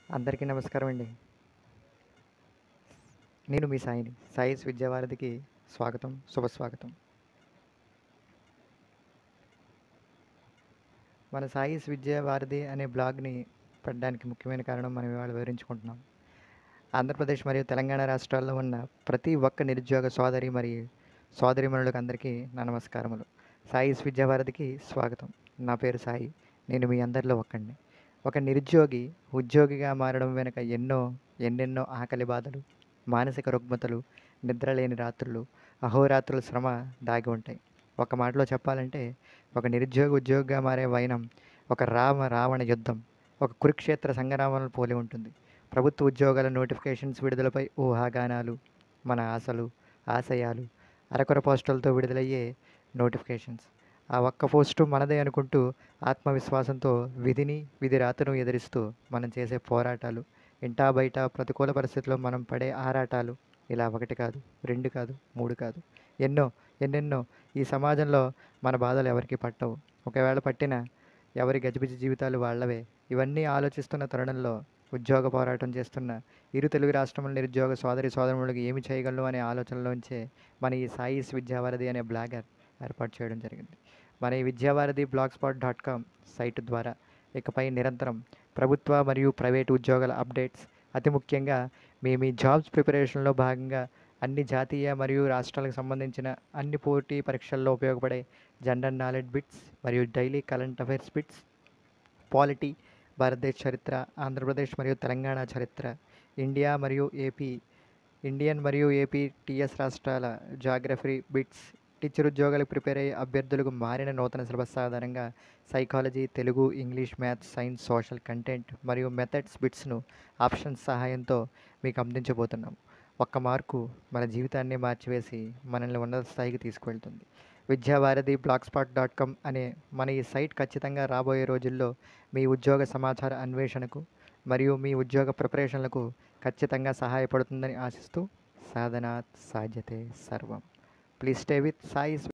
అందరికీ నమస్కారం అండి నేను మీ సాయిని సాయిస్ విద్యావారధికి స్వాగతం శుభస్వాగతం మన సాయిస్ విద్యావారధి అనే బ్లాగ్ని పెట్టడానికి ముఖ్యమైన కారణం మనం ఇవాళ వివరించుకుంటున్నాం ఆంధ్రప్రదేశ్ మరియు తెలంగాణ రాష్ట్రాల్లో ఉన్న ప్రతి ఒక్క నిరుద్యోగ సోదరి మరియు సోదరిమణులకు అందరికీ నా నమస్కారములు సాయిస్ విద్యావారధికి స్వాగతం నా పేరు సాయి నేను మీ అందరిలో ఒక్కడిని ఒక నిరుద్యోగి ఉద్యోగిగా మారడం వెనుక ఎన్నో ఎన్నెన్నో ఆకలి బాధలు మానసిక రుగ్మతలు నిద్రలేని రాత్రులు అహోరాత్రుల శ్రమ దాగి ఉంటాయి ఒక మాటలో చెప్పాలంటే ఒక నిరుద్యోగి ఉద్యోగిగా మారే వైనం ఒక రామ రావణ యుద్ధం ఒక కురుక్షేత్ర సంగ్రామాలను పోలి ఉంటుంది ప్రభుత్వ ఉద్యోగాల నోటిఫికేషన్స్ విడుదలపై ఊహాగానాలు మన ఆశలు ఆశయాలు అరకొర పోస్టులతో విడుదలయ్యే నోటిఫికేషన్స్ ఆ ఒక్క పోస్టు మనదే అనుకుంటూ ఆత్మవిశ్వాసంతో విధిని విధి రాతను ఎదిరిస్తూ మనం చేసే పోరాటాలు ఇంటా బయట ప్రతికూల పరిస్థితుల్లో మనం పడే ఆరాటాలు ఇలా ఒకటి కాదు రెండు కాదు మూడు కాదు ఎన్నో ఎన్నెన్నో ఈ సమాజంలో మన బాధలు ఎవరికి పట్టవు ఒకవేళ పట్టినా ఎవరి గజిబిజి జీవితాలు వాళ్ళవే ఇవన్నీ ఆలోచిస్తున్న తరుణంలో ఉద్యోగ పోరాటం చేస్తున్న ఇరు తెలుగు రాష్ట్రముల నిరుద్యోగ సోదరి సోదరులకు ఏమి చేయగలను అనే ఆలోచనలోంచే మన ఈ సాయిస్ విద్యావారధి అనే బ్లాగర్ ఏర్పాటు చేయడం జరిగింది మన ఈ Vidyavaradhi blog spot dot com site ద్వారా ఇకపై నిరంతరం ప్రభుత్వ మరియు ప్రైవేటు ఉద్యోగాల అప్డేట్స్ అతి ముఖ్యంగా మీ మీ జాబ్స్ ప్రిపరేషన్లో భాగంగా అన్ని జాతీయ మరియు రాష్ట్రాలకు సంబంధించిన అన్ని పోటీ పరీక్షల్లో ఉపయోగపడే జనరల్ నాలెడ్జ్ బిట్స్ మరియు daily current affairs bits polity భారతదేశ చరిత్ర ఆంధ్రప్రదేశ్ మరియు తెలంగాణ చరిత్ర ఇండియా మరియు ఏపీ ఇండియన్ మరియు ఏపీ టీఎస్ రాష్ట్రాల జాగ్రఫీ బిట్స్ టీచర్ ఉద్యోగాలకు ప్రిపేర్ అయ్యే అభ్యర్థులకు మారిన నూతన సిలబస్ ఆధారంగా psychology Telugu English maths science social content మరియు మెథడ్స్ బిట్స్ను ఆప్షన్స్ సహాయంతో మీకు అందించబోతున్నాం ఒక్క మార్కు మన జీవితాన్ని మార్చివేసి మనల్ని ఉన్నత స్థాయికి తీసుకువెళ్తుంది Vidyavaradhi blog spot dot com అనే మన ఈ సైట్ ఖచ్చితంగా రాబోయే రోజుల్లో మీ ఉద్యోగ సమాచార అన్వేషణకు మరియు మీ ఉద్యోగ ప్రిపరేషన్లకు ఖచ్చితంగా సహాయపడుతుందని ఆశిస్తూ సాధనాత్ సాధ్యతే సర్వం ప్లీజ్ స్టే విత్ సాయిస్